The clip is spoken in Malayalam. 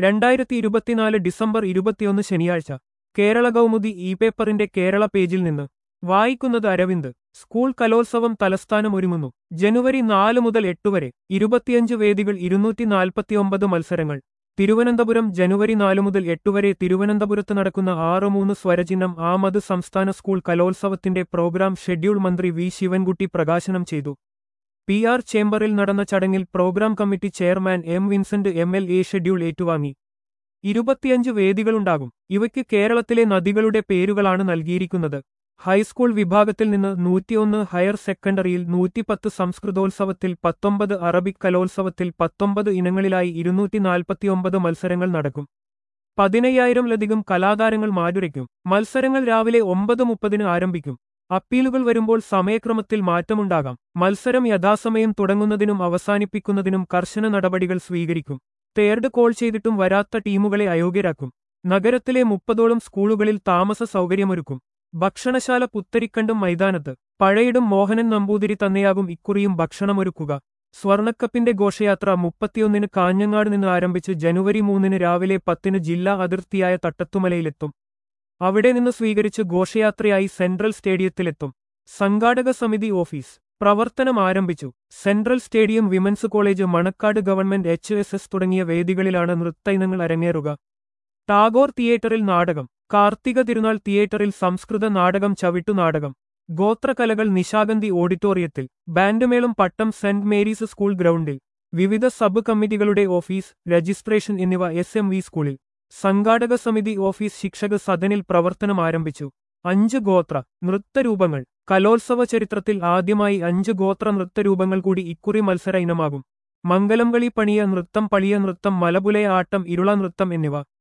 രണ്ടായിരത്തി ഇരുപത്തിനാല് ഡിസംബർ ഇരുപത്തിയൊന്ന് ശനിയാഴ്ച കേരള കൗമുദി ഇ പേപ്പറിന്റെ കേരള പേജിൽ നിന്ന് വായിക്കുന്നത് അരവിന്ദ് സ്കൂൾ കലോത്സവം തലസ്ഥാനം ഒരുങ്ങുന്നു ജനുവരി നാല് മുതൽ എട്ട് വരെ ഇരുപത്തിയഞ്ച് വേദികൾ ഇരുന്നൂറ്റി നാൽപ്പത്തിയൊമ്പത് മത്സരങ്ങൾ തിരുവനന്തപുരം ജനുവരി നാല് മുതൽ എട്ട് വരെ തിരുവനന്തപുരത്ത് നടക്കുന്ന ആറ് മൂന്ന് സ്വരചിഹ്നം ആമത് സംസ്ഥാന സ്കൂൾ കലോത്സവത്തിന്റെ പ്രോഗ്രാം ഷെഡ്യൂൾ മന്ത്രി വി ശിവൻകുട്ടി പ്രകാശനം ചെയ്തു പി ആർ ചേംബറിൽ നടന്ന ചടങ്ങിൽ program committee chairman M Vincent M L A schedule ഏറ്റുവാങ്ങി ഇരുപത്തിയഞ്ച് വേദികളുണ്ടാകും ഇവയ്ക്ക് കേരളത്തിലെ നദികളുടെ പേരുകളാണ് നൽകിയിരിക്കുന്നത് ഹൈസ്കൂൾ വിഭാഗത്തിൽ നിന്ന് നൂറ്റിയൊന്ന് ഹയർ സെക്കൻഡറിയിൽ നൂറ്റിപ്പത്ത് സംസ്കൃതോത്സവത്തിൽ പത്തൊമ്പത് അറബിക് കലോത്സവത്തിൽ പത്തൊമ്പത് ഇനങ്ങളിലായി ഇരുന്നൂറ്റി നാൽപ്പത്തിയൊമ്പത് മത്സരങ്ങൾ നടക്കും പതിനയ്യായിരംലധികം കലാതാരങ്ങൾ മാറ്റുരയ്ക്കും മത്സരങ്ങൾ രാവിലെ ഒമ്പത് മുപ്പതിന് ആരംഭിക്കും അപ്പീലുകൾ വരുമ്പോൾ സമയക്രമത്തിൽ മാറ്റമുണ്ടാകാം മത്സരം യഥാസമയം തുടങ്ങുന്നതിനും അവസാനിപ്പിക്കുന്നതിനും കർശന നടപടികൾ സ്വീകരിക്കും തേർഡ് കോൾ ചെയ്തിട്ടും വരാത്ത ടീമുകളെ അയോഗ്യരാക്കും നഗരത്തിലെ മുപ്പതോളം സ്കൂളുകളിൽ താമസ സൗകര്യമൊരുക്കും ഭക്ഷണശാല പുത്തരിക്കണ്ടും മൈതാനത്ത് പഴയിടും മോഹനൻ നമ്പൂതിരി തന്നെയാകും ഇക്കുറിയും ഭക്ഷണമൊരുക്കുക സ്വർണക്കപ്പിന്റെ ഘോഷയാത്ര മുപ്പത്തിയൊന്നിന് കാഞ്ഞങ്ങാട് നിന്ന് ആരംഭിച്ച് ജനുവരി മൂന്നിന് രാവിലെ പത്തിന് ജില്ലാ അതിർത്തിയായ തട്ടത്തുമലയിലെത്തും അവിടെ നിന്ന് സ്വീകരിച്ച് ഘോഷയാത്രയായി സെൻട്രൽ സ്റ്റേഡിയത്തിലെത്തും സംഘാടക സമിതി ഓഫീസ് പ്രവർത്തനം ആരംഭിച്ചു central stadium women's college Manacaud government H S S തുടങ്ങിയ വേദികളിലാണ് നൃത്ത ഇനങ്ങൾ അരങ്ങേറുക ടാഗോർ തിയേറ്ററിൽ നാടകം കാർത്തിക തിരുനാൾ തിയേറ്ററിൽ സംസ്കൃത നാടകം ചവിട്ടുനാടകം ഗോത്രകലകൾ നിശാഗന്ധി ഓഡിറ്റോറിയത്തിൽ ബാൻഡുമേളം പട്ടം സെന്റ് മേരീസ് സ്കൂൾ ഗ്രൗണ്ടിൽ വിവിധ സബ് കമ്മിറ്റികളുടെ ഓഫീസ് രജിസ്ട്രേഷൻ എന്നിവ എസ് എം വി സ്കൂളിൽ സംഘാടക സമിതി ഓഫീസ് ശിക്ഷക സദനിൽ പ്രവർത്തനം ആരംഭിച്ചു അഞ്ച് ഗോത്ര നൃത്തരൂപങ്ങൾ കലോത്സവ ചരിത്രത്തിൽ ആദ്യമായി അഞ്ച് ഗോത്ര നൃത്തരൂപങ്ങൾ കൂടി ഇക്കുറി മത്സര ഇനമാകും മംഗലംകളി പണിയ നൃത്തം പളിയ നൃത്തം മലപുലയ ആട്ടം ഇരുള നൃത്തം എന്നിവ